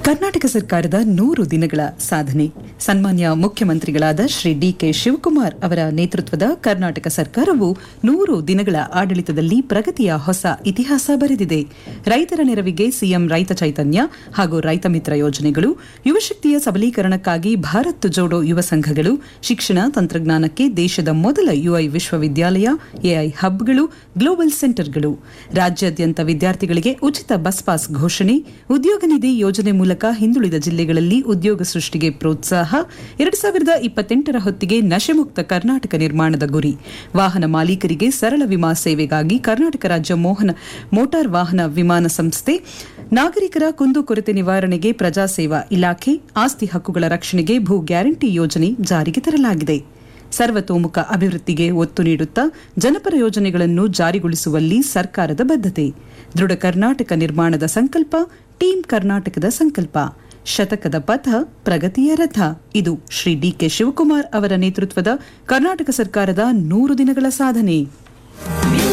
ಕರ್ನಾಟಕ ಸರ್ಕಾರದ ನೂರು ದಿನಗಳ ಸಾಧನೆ ಸನ್ಮಾನ್ಯ ಮುಖ್ಯಮಂತ್ರಿಗಳಾದ ಶ್ರೀ ಡಿಕೆ ಶಿವಕುಮಾರ್ ಅವರ ನೇತೃತ್ವದ ಕರ್ನಾಟಕ ಸರ್ಕಾರವು ನೂರು ದಿನಗಳ ಆಡಳಿತದಲ್ಲಿ ಪ್ರಗತಿಯ ಹೊಸ ಇತಿಹಾಸ ಬರೆದಿದೆ ರೈತರ ನೆರವಿಗೆ ಸಿಎಂ ರೈತ ಚೈತನ್ಯ ಹಾಗೂ ರೈತ ಮಿತ್ರ ಯೋಜನೆಗಳು ಯುವಶಕ್ತಿಯ ಸಬಲೀಕರಣಕ್ಕಾಗಿ ಭಾರತ್ ಜೋಡೋ ಯುವ ಸಂಘಗಳು ಶಿಕ್ಷಣ ತಂತ್ರಜ್ಞಾನಕ್ಕೆ ದೇಶದ ಮೊದಲ ಯುಐ ವಿಶ್ವವಿದ್ಯಾಲಯ ಎಐ ಹಬ್ಗಳು ಗ್ಲೋಬಲ್ ಸೆಂಟರ್ಗಳು ರಾಜ್ಯಾದ್ಯಂತ ವಿದ್ಯಾರ್ಥಿಗಳಿಗೆ ಉಚಿತ ಬಸ್ ಪಾಸ್ ಘೋಷಣೆ ಉದ್ಯೋಗ ನಿಧಿ ಯೋಜನೆ ಮೂಲಕ ಹಿಂದುಳಿದ ಜಿಲ್ಲೆಗಳಲ್ಲಿ ಉದ್ಯೋಗ ಸೃಷ್ಟಿಗೆ ಪ್ರೋತ್ಸಾಹ ಎರಡು ಸಾವಿರದ ಇಪ್ಪತ್ತೆಂಟರ ಹೊತ್ತಿಗೆ ನಶೆಮುಕ್ತ ಕರ್ನಾಟಕ ನಿರ್ಮಾಣದ ಗುರಿ ವಾಹನ ಮಾಲೀಕರಿಗೆ ಸರಳ ವಿಮಾ ಸೇವೆಗಾಗಿ ಕರ್ನಾಟಕ ರಾಜ್ಯ ಮೋಹನ ಮೋಟಾರ್ ವಾಹನ ವಿಮಾನ ಸಂಸ್ಥೆ ನಾಗರಿಕರ ಕುಂದುಕೊರತೆ ನಿವಾರಣೆಗೆ ಪ್ರಜಾಸೇವಾ ಇಲಾಖೆ ಆಸ್ತಿ ಹಕ್ಕುಗಳ ರಕ್ಷಣೆಗೆ ಭೂ ಗ್ಯಾರಂಟಿ ಯೋಜನೆ ಜಾರಿಗೆ ತರಲಾಗಿದೆ ಸರ್ವತೋಮುಖ ಅಭಿವೃದ್ಧಿಗೆ ಒತ್ತು ನೀಡುತ್ತಾ ಜನಪರ ಯೋಜನೆಗಳನ್ನು ಜಾರಿಗೊಳಿಸುವಲ್ಲಿ ಸರ್ಕಾರದ ಬದ್ಧತೆ ದೃಢ ಕರ್ನಾಟಕ ನಿರ್ಮಾಣದ ಸಂಕಲ್ಪ ಟೀಂ ಕರ್ನಾಟಕದ ಸಂಕಲ್ಪ ಶತಕದ ಪಥ ಪ್ರಗತಿಯ ರಥ ಇದು ಶ್ರೀ ಡಿಕೆ ಶಿವಕುಮಾರ್ ಅವರ ನೇತೃತ್ವದ ಕರ್ನಾಟಕ ಸರ್ಕಾರದ ನೂರು ದಿನಗಳ ಸಾಧನೆ